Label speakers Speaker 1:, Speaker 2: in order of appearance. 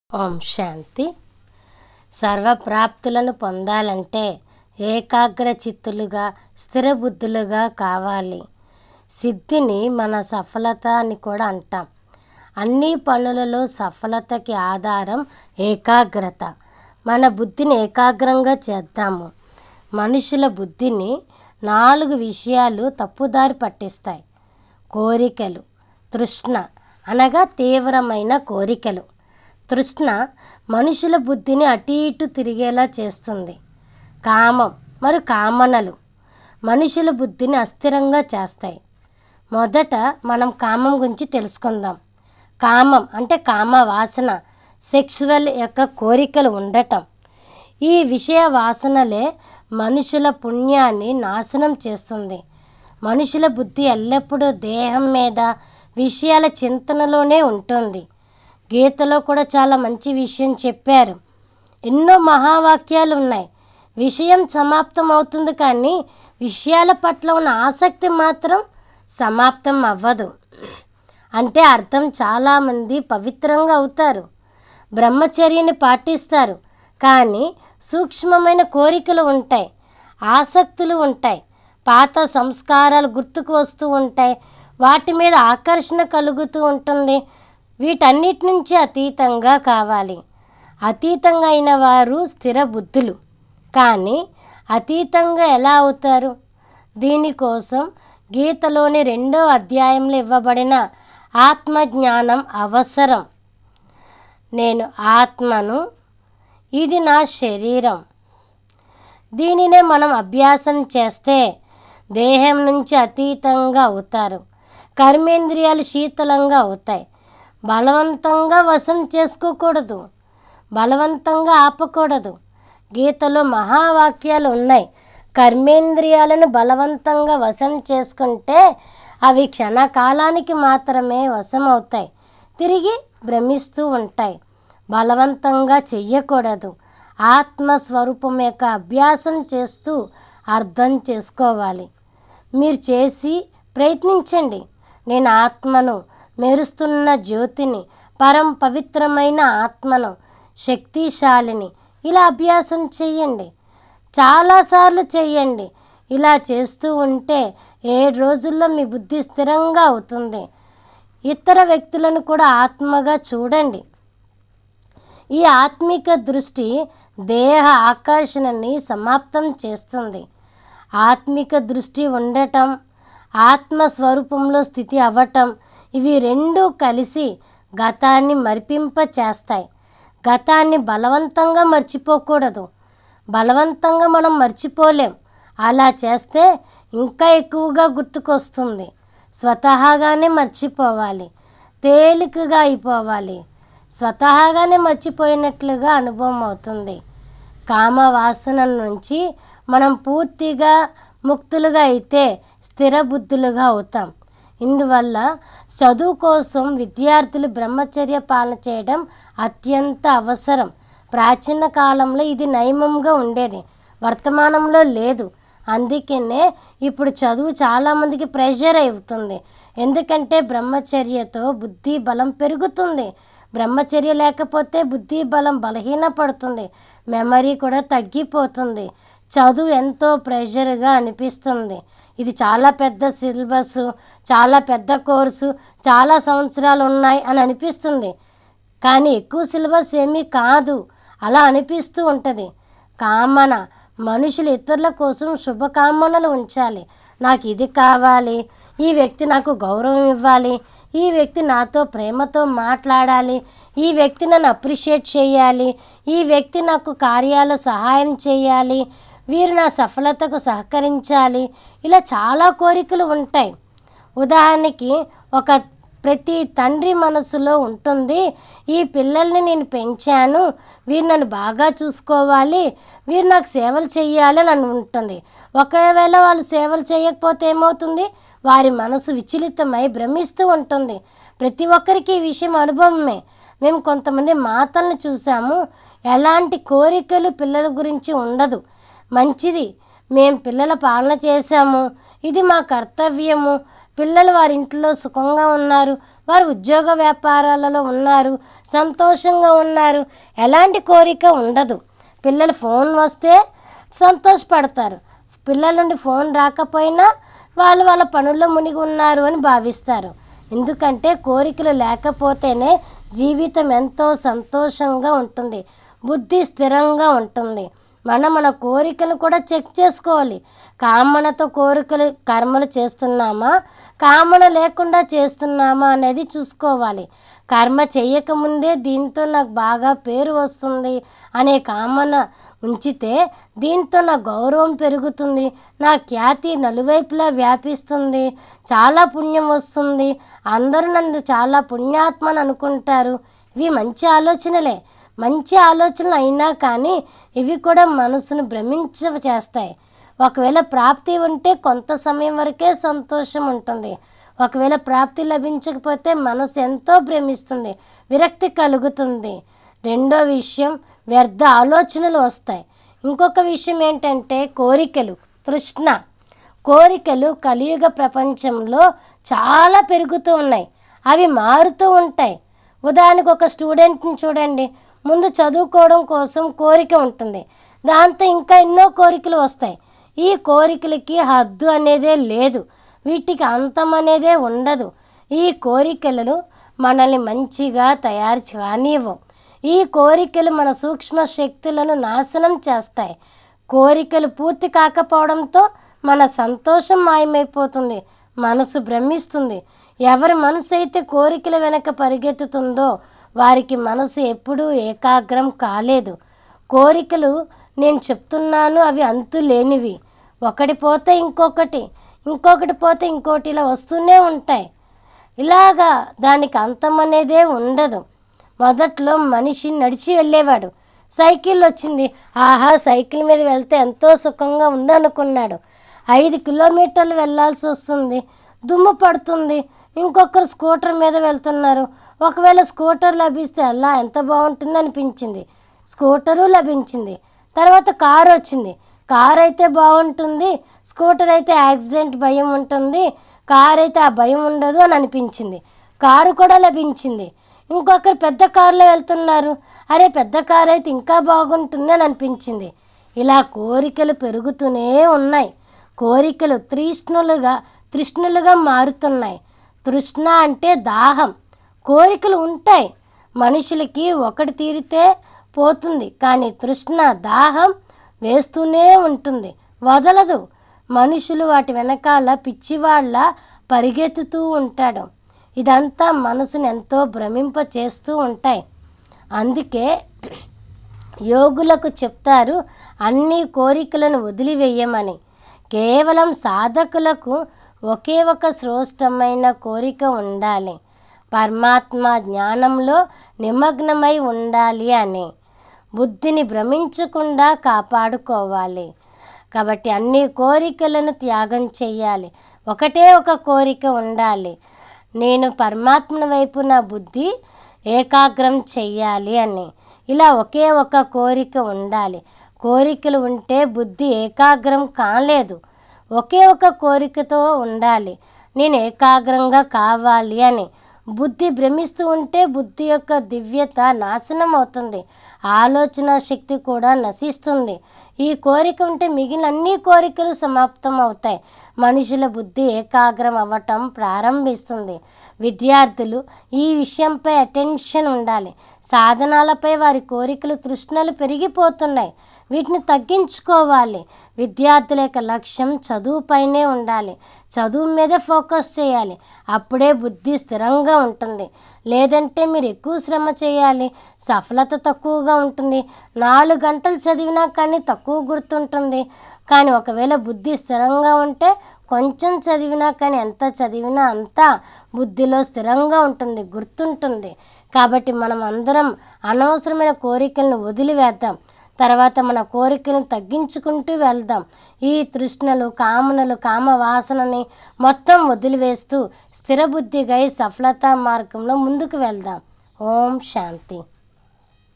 Speaker 1: ఓం శాంతి సర్వప్రాప్తులను పొందాలంటే ఏకాగ్ర చిత్తులుగా స్థిరబుద్ధులుగా కావాలి సిద్ధిని మన సఫలత అని కూడా అంటాం అన్ని పనులలో సఫలతకి ఆధారం ఏకాగ్రత మన బుద్ధిని ఏకాగ్రంగా చేద్దాము మనుషుల బుద్ధిని నాలుగు విషయాలు తప్పుదారి పట్టిస్తాయి కోరికలు తృష్ణ అనగా తీవ్రమైన కోరికలు తృష్ణ మనుషుల బుద్ధిని అటు ఇటు తిరిగేలా చేస్తుంది కామం మరియు కామనలు మనుషుల బుద్ధిని అస్థిరంగా చేస్తాయి మొదట మనం కామం గురించి తెలుసుకుందాం కామం అంటే కామ వాసన సెక్సువల్ యొక్క కోరికలు ఉండటం ఈ విషయ వాసనలే మనుషుల పుణ్యాన్ని నాశనం చేస్తుంది మనుషుల బుద్ధి ఎల్లప్పుడూ దేహం మీద విషయాల చింతనలోనే ఉంటుంది గీతలో కూడా చాలా మంచి విషయం చెప్పారు ఎన్నో మహావాక్యాలు ఉన్నాయి విషయం సమాప్తం అవుతుంది కానీ విషయాల పట్ల ఉన్న ఆసక్తి మాత్రం సమాప్తం అవ్వదు అంటే అర్థం చాలామంది పవిత్రంగా అవుతారు బ్రహ్మచర్యని పాటిస్తారు కానీ సూక్ష్మమైన కోరికలు ఉంటాయి ఆసక్తులు ఉంటాయి పాత సంస్కారాలు గుర్తుకు వస్తూ ఉంటాయి వాటి మీద ఆకర్షణ కలుగుతూ ఉంటుంది వీటన్నిటి నుంచి అతీతంగా కావాలి అతీతంగా అయిన వారు స్థిర బుద్ధులు కానీ అతీతంగా ఎలా అవుతారు దీనికోసం గీతలోని రెండో అధ్యాయంలో ఇవ్వబడిన ఆత్మజ్ఞానం అవసరం నేను ఆత్మను ఇది నా శరీరం దీనినే మనం అభ్యాసం చేస్తే దేహం నుంచి అతీతంగా అవుతారు కర్మేంద్రియాలు శీతలంగా అవుతాయి బలవంతంగా వశం చేసుకోకూడదు బలవంతంగా ఆపకూడదు గీతలో మహావాక్యాలు ఉన్నాయి కర్మేంద్రియాలను బలవంతంగా వశం చేసుకుంటే అవి క్షణకాలానికి మాత్రమే వశం అవుతాయి తిరిగి భ్రమిస్తూ ఉంటాయి బలవంతంగా చెయ్యకూడదు ఆత్మస్వరూపం యొక్క అభ్యాసం చేస్తూ అర్థం చేసుకోవాలి మీరు చేసి ప్రయత్నించండి నేను ఆత్మను మెరుస్తున్న జ్యోతిని పరం పవిత్రమైన ఆత్మను శక్తిశాలిని ఇలా అభ్యాసం చేయండి చాలాసార్లు చేయండి ఇలా చేస్తూ ఉంటే ఏడు రోజుల్లో మీ బుద్ధి స్థిరంగా అవుతుంది ఇతర వ్యక్తులను కూడా ఆత్మగా చూడండి ఈ ఆత్మిక దృష్టి దేహ ఆకర్షణని సమాప్తం చేస్తుంది ఆత్మిక దృష్టి ఉండటం ఆత్మస్వరూపంలో స్థితి అవ్వటం ఇవి రెండూ కలిసి గతాన్ని మరిపింప చేస్తాయి గతాన్ని బలవంతంగా మర్చిపోకూడదు బలవంతంగా మనం మర్చిపోలేం అలా చేస్తే ఇంకా ఎక్కువగా గుర్తుకొస్తుంది స్వతహాగానే మర్చిపోవాలి తేలికగా అయిపోవాలి స్వతహాగానే మర్చిపోయినట్లుగా అనుభవం అవుతుంది కామ వాసన నుంచి మనం పూర్తిగా ముక్తులుగా అయితే స్థిర బుద్ధులుగా అవుతాం ఇందువల్ల చదువు కోసం విద్యార్థులు బ్రహ్మచర్య పాలన చేయడం అత్యంత అవసరం ప్రాచీన కాలంలో ఇది నయమంగా ఉండేది వర్తమానంలో లేదు అందుకనే ఇప్పుడు చదువు చాలామందికి ప్రెషర్ అవుతుంది ఎందుకంటే బ్రహ్మచర్యతో బుద్ధి బలం పెరుగుతుంది బ్రహ్మచర్య లేకపోతే బుద్ధి బలం బలహీనపడుతుంది మెమరీ కూడా తగ్గిపోతుంది చదువు ఎంతో ప్రెషర్గా అనిపిస్తుంది ఇది చాలా పెద్ద సిలబస్ చాలా పెద్ద కోర్సు చాలా సంవత్సరాలు ఉన్నాయి అని అనిపిస్తుంది కానీ ఎక్కువ సిలబస్ ఏమీ కాదు అలా అనిపిస్తూ ఉంటుంది కామన మనుషులు ఇతరుల కోసం శుభకామనలు ఉంచాలి నాకు ఇది కావాలి ఈ వ్యక్తి నాకు గౌరవం ఇవ్వాలి ఈ వ్యక్తి నాతో ప్రేమతో మాట్లాడాలి ఈ వ్యక్తి నన్ను అప్రిషియేట్ చేయాలి ఈ వ్యక్తి నాకు కార్యాలు సహాయం చేయాలి వీరు నా సఫలతకు సహకరించాలి ఇలా చాలా కోరికలు ఉంటాయి ఉదాహరణకి ఒక ప్రతి తండ్రి మనసులో ఉంటుంది ఈ పిల్లల్ని నేను పెంచాను వీరు నన్ను బాగా చూసుకోవాలి వీరు నాకు సేవలు చేయాలి అని ఉంటుంది ఒకవేళ వాళ్ళు సేవలు చేయకపోతే ఏమవుతుంది వారి మనసు విచలితమై భ్రమిస్తూ ఉంటుంది ప్రతి ఒక్కరికి ఈ విషయం అనుభవమే మేము కొంతమంది మాతల్ని చూసాము ఎలాంటి కోరికలు పిల్లల గురించి ఉండదు మంచిది మేము పిల్లల పాలన చేశాము ఇది మా కర్తవ్యము పిల్లలు వారి ఇంట్లో సుఖంగా ఉన్నారు వారు ఉద్యోగ వ్యాపారాలలో ఉన్నారు సంతోషంగా ఉన్నారు ఎలాంటి కోరిక ఉండదు పిల్లలు ఫోన్ వస్తే సంతోషపడతారు పిల్లల నుండి ఫోన్ రాకపోయినా వాళ్ళు వాళ్ళ పనుల్లో మునిగి ఉన్నారు అని భావిస్తారు ఎందుకంటే కోరికలు లేకపోతేనే జీవితం ఎంతో సంతోషంగా ఉంటుంది బుద్ధి స్థిరంగా ఉంటుంది మనం మన కోరికలు కూడా చెక్ చేసుకోవాలి కామనతో కోరికలు కర్మలు చేస్తున్నామా కామన లేకుండా చేస్తున్నామా అనేది చూసుకోవాలి కర్మ చేయకముందే దీంతో నాకు బాగా పేరు వస్తుంది అనే కామన ఉంచితే దీంతో నా గౌరవం పెరుగుతుంది నా ఖ్యాతి నలువైపులా వ్యాపిస్తుంది చాలా పుణ్యం వస్తుంది అందరూ నన్ను చాలా పుణ్యాత్మని అనుకుంటారు ఇవి మంచి ఆలోచనలే మంచి ఆలోచనలు అయినా కానీ ఇవి కూడా మనసును భ్రమించ చేస్తాయి ఒకవేళ ప్రాప్తి ఉంటే కొంత సమయం వరకే సంతోషం ఉంటుంది ఒకవేళ ప్రాప్తి లభించకపోతే మనసు ఎంతో భ్రమిస్తుంది విరక్తి కలుగుతుంది రెండో విషయం వ్యర్థ ఆలోచనలు వస్తాయి ఇంకొక విషయం ఏంటంటే కోరికలు తృష్ణ కోరికలు కలియుగ ప్రపంచంలో చాలా పెరుగుతూ ఉన్నాయి అవి మారుతూ ఉంటాయి ఉదాహరణకు ఒక స్టూడెంట్ని చూడండి ముందు చదువుకోవడం కోసం కోరిక ఉంటుంది దాంతో ఇంకా ఎన్నో కోరికలు వస్తాయి ఈ కోరికలకి హద్దు అనేదే లేదు వీటికి అంతం అనేదే ఉండదు ఈ కోరికలను మనల్ని మంచిగా తయారు కానివ్వవు ఈ కోరికలు మన సూక్ష్మ శక్తులను నాశనం చేస్తాయి కోరికలు పూర్తి కాకపోవడంతో మన సంతోషం మాయమైపోతుంది మనసు భ్రమిస్తుంది ఎవరి మనసు అయితే కోరికల వెనక పరిగెత్తుతుందో వారికి మనసు ఎప్పుడూ ఏకాగ్రం కాలేదు కోరికలు నేను చెప్తున్నాను అవి అంతు లేనివి ఒకటి పోతే ఇంకొకటి ఇంకొకటి పోతే ఇంకోటి ఇలా వస్తూనే ఉంటాయి ఇలాగా దానికి అంతం అనేదే ఉండదు మొదట్లో మనిషి నడిచి వెళ్ళేవాడు సైకిల్ వచ్చింది ఆహా సైకిల్ మీద వెళ్తే ఎంతో సుఖంగా ఉంది అనుకున్నాడు ఐదు కిలోమీటర్లు వెళ్ళాల్సి వస్తుంది దుమ్ము పడుతుంది ఇంకొకరు స్కూటర్ మీద వెళ్తున్నారు ఒకవేళ స్కూటర్ లభిస్తే అలా ఎంత బాగుంటుంది అనిపించింది స్కూటరు లభించింది తర్వాత కారు వచ్చింది కార్ అయితే బాగుంటుంది స్కూటర్ అయితే యాక్సిడెంట్ భయం ఉంటుంది కార్ అయితే ఆ భయం ఉండదు అని అనిపించింది కారు కూడా లభించింది ఇంకొకరు పెద్ద కారులో వెళ్తున్నారు అరే పెద్ద కారు అయితే ఇంకా బాగుంటుంది అని అనిపించింది ఇలా కోరికలు పెరుగుతూనే ఉన్నాయి కోరికలు తృష్ణులుగా తృష్ణులుగా మారుతున్నాయి తృష్ణ అంటే దాహం కోరికలు ఉంటాయి మనుషులకి ఒకటి తీరితే పోతుంది కానీ తృష్ణ దాహం వేస్తూనే ఉంటుంది వదలదు మనుషులు వాటి వెనకాల పిచ్చివాళ్ళ పరిగెత్తుతూ ఉంటాడు ఇదంతా మనసుని ఎంతో భ్రమింప చేస్తూ ఉంటాయి అందుకే యోగులకు చెప్తారు అన్ని కోరికలను వదిలివేయమని కేవలం సాధకులకు ఒకే ఒక శ్రేష్టమైన కోరిక ఉండాలి పరమాత్మ జ్ఞానంలో నిమగ్నమై ఉండాలి అని బుద్ధిని భ్రమించకుండా కాపాడుకోవాలి కాబట్టి అన్ని కోరికలను త్యాగం చేయాలి ఒకటే ఒక కోరిక ఉండాలి నేను పరమాత్మ వైపు నా బుద్ధి ఏకాగ్రం చెయ్యాలి అని ఇలా ఒకే ఒక కోరిక ఉండాలి కోరికలు ఉంటే బుద్ధి ఏకాగ్రం కాలేదు ఒకే ఒక కోరికతో ఉండాలి నేను ఏకాగ్రంగా కావాలి అని బుద్ధి భ్రమిస్తూ ఉంటే బుద్ధి యొక్క దివ్యత నాశనం అవుతుంది ఆలోచన శక్తి కూడా నశిస్తుంది ఈ కోరిక ఉంటే మిగిలిన అన్ని కోరికలు సమాప్తం అవుతాయి మనుషుల బుద్ధి ఏకాగ్రం అవ్వటం ప్రారంభిస్తుంది విద్యార్థులు ఈ విషయంపై అటెన్షన్ ఉండాలి సాధనాలపై వారి కోరికలు తృష్ణలు పెరిగిపోతున్నాయి వీటిని తగ్గించుకోవాలి విద్యార్థుల యొక్క లక్ష్యం చదువుపైనే ఉండాలి చదువు మీదే ఫోకస్ చేయాలి అప్పుడే బుద్ధి స్థిరంగా ఉంటుంది లేదంటే మీరు ఎక్కువ శ్రమ చేయాలి సఫలత తక్కువగా ఉంటుంది నాలుగు గంటలు చదివినా కానీ తక్కువ గుర్తుంటుంది కానీ ఒకవేళ బుద్ధి స్థిరంగా ఉంటే కొంచెం చదివినా కానీ ఎంత చదివినా అంతా బుద్ధిలో స్థిరంగా ఉంటుంది గుర్తుంటుంది కాబట్టి మనం అందరం అనవసరమైన కోరికలను వదిలివేద్దాం తర్వాత మన కోరికలను తగ్గించుకుంటూ వెళ్దాం ఈ తృష్ణలు కామనలు కామ వాసనని మొత్తం వదిలివేస్తూ స్థిరబుద్ధిగా ఈ సఫలతా మార్గంలో ముందుకు వెళ్దాం ఓం శాంతి